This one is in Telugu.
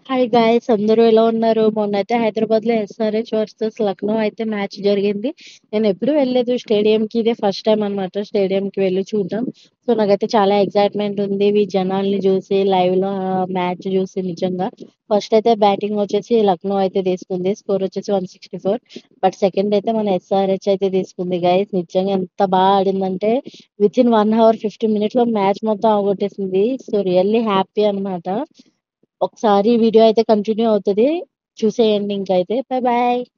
హాయ్ గాయ్స్ అందరూ ఎలా ఉన్నారు? మొన్నైతే హైదరాబాద్‌లో ఎస్ఆర్‌హెచ్ వర్సెస్ లక్నో అయితే మ్యాచ్ జరిగింది. నేనెప్పుడూ వెళ్ళలేదు స్టేడియంకి. ఇదే ఫస్ట్ టైమ్ అనమాట స్టేడియంకి వెళ్లి చూడడం. సో, నాకైతే చాలా ఎక్సైట్‌మెంట్ ఉంది. ఈ జనాల్ని జూసి లైవ్‌లో ఆహ్, మ్యాచ్ జూసి నిజంగా. ఫస్ట్ అయితే బ్యాటింగ్ వచ్చేసి లక్నో అయితే తీసుకుంది. స్కోర్ వచ్చేసి 164 బట్ సెకండ్ అయితే మన ఎస్ఆర్‌హెచ్ అయితే తీసుకుంది గైస్. నిజంగా ఎంత బా ఆడిందంటే వితిన్ 1 అవర్ 50 మినిట్స్‌లో మ్యాచ్ మొత్తం అవగొట్టేసింది. సో, రియల్లీ హ్యాపీ అనమాట. ఒకసారి వీడియో అయితే కంటిన్యూ అవుతది. చూసేయండి ఇంకైతే. Bye bye.